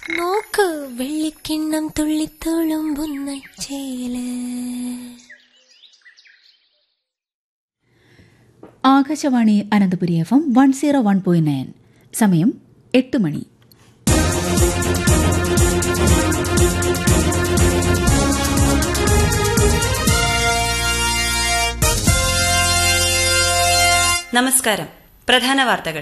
നോക്ക് വെള്ളിക്കിണ്ണം തുള്ളിത്തുളുമ്പുന്ന ചേല് Akashvani Ananthapuri F M one zero one point nine സമയം എട്ട് മണി നമസ്കാരം പ്രധാന വാർത്തകൾ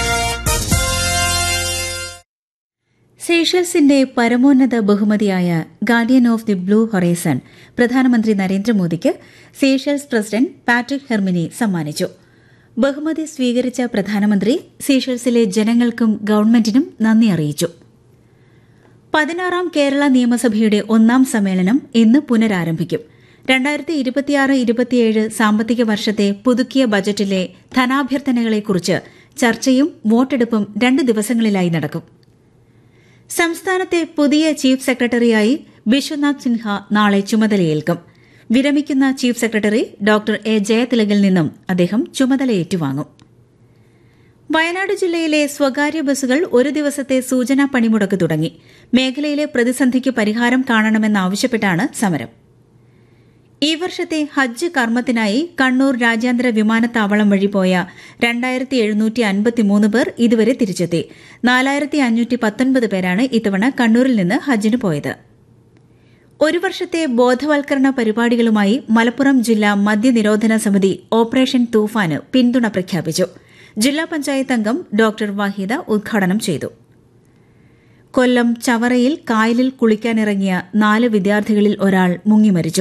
സേഷ്യൽസിന്റെ പരമോന്നത ബഹുമതിയായ guardian of the blue horizon പ്രധാനമന്ത്രി നരേന്ദ്രമോദിക്ക് സേഷ്യൽസ് പ്രസിഡന്റ് പാട്രിക് ഹെർമിനി സമ്മാനിച്ചു ബഹുമതി സ്വീകരിച്ച പ്രധാനമന്ത്രി സീഷൽസിലെ ജനങ്ങൾക്കും ഗവൺമെന്റിനും നന്ദി അറിയിച്ചു പതിനാറാം കേരള നിയമസഭയുടെ ഒന്നാം സമ്മേളനം ഇന്ന് പുനരാരംഭിക്കും രണ്ടായിരത്തി ഇരുപത്തിയാറ് ഇരുപത്തിയേഴ് സാമ്പത്തിക വർഷത്തെ പുതുക്കിയ ബജറ്റിലെ ധനാഭ്യർത്ഥനകളെക്കുറിച്ച് ചർച്ചയും വോട്ടെടുപ്പും രണ്ട് ദിവസങ്ങളിലായി നടക്കും സംസ്ഥാനത്തെ പുതിയ ചീഫ് സെക്രട്ടറിയായി ബിശ്വനാഥ് സിൻഹ നാളെ ചുമതലയേൽക്കും വിരമിക്കുന്ന ചീഫ് സെക്രട്ടറി ഡോക്ടർ എ ജയതിലകിൽ നിന്നും അദ്ദേഹം ചുമതല ഏറ്റുവാങ്ങും വയനാട് ജില്ലയിലെ സ്വകാര്യ ബസ്സുകൾ ഒരു ദിവസത്തെ സൂചനാ പണിമുടക്ക് തുടങ്ങി മേഖലയിലെ പ്രതിസന്ധിക്ക് പരിഹാരം കാണണമെന്നാവശ്യപ്പെട്ടാണ് സമരം ഈ വർഷത്തെ ഹജ്ജ് കർമ്മത്തിനായി കണ്ണൂർ രാജ്യാന്തര വിമാനത്താവളം വഴി പോയ രണ്ടായിരത്തി എഴുന്നൂറ്റി അൻപത്തിമൂന്ന് പേർ ഇതുവരെ തിരിച്ചെത്തി നാലായിരത്തി അഞ്ഞൂറ്റി പത്തൊൻപത് പേരാണ് ഇത്തവണ കണ്ണൂരിൽ നിന്ന് ഹജ്ജിന് പോയത് ഒരു വർഷത്തെ ബോധവൽക്കരണ പരിപാടികളുമായി മലപ്പുറം ജില്ലാ മദ്യനിരോധന സമിതി ഓപ്പറേഷൻ തൂഫാന് പിന്തുണ പ്രഖ്യാപിച്ചു ജില്ലാ പഞ്ചായത്ത് അംഗം ഡോക്ടർ വാഹിദ ഉദ്ഘാടനം ചെയ്തു കൊല്ലം ചവറയിൽ കായലിൽ കുളിക്കാനിറങ്ങിയ നാല് വിദ്യാർത്ഥികളിൽ ഒരാൾ മുങ്ങിമരിച്ചു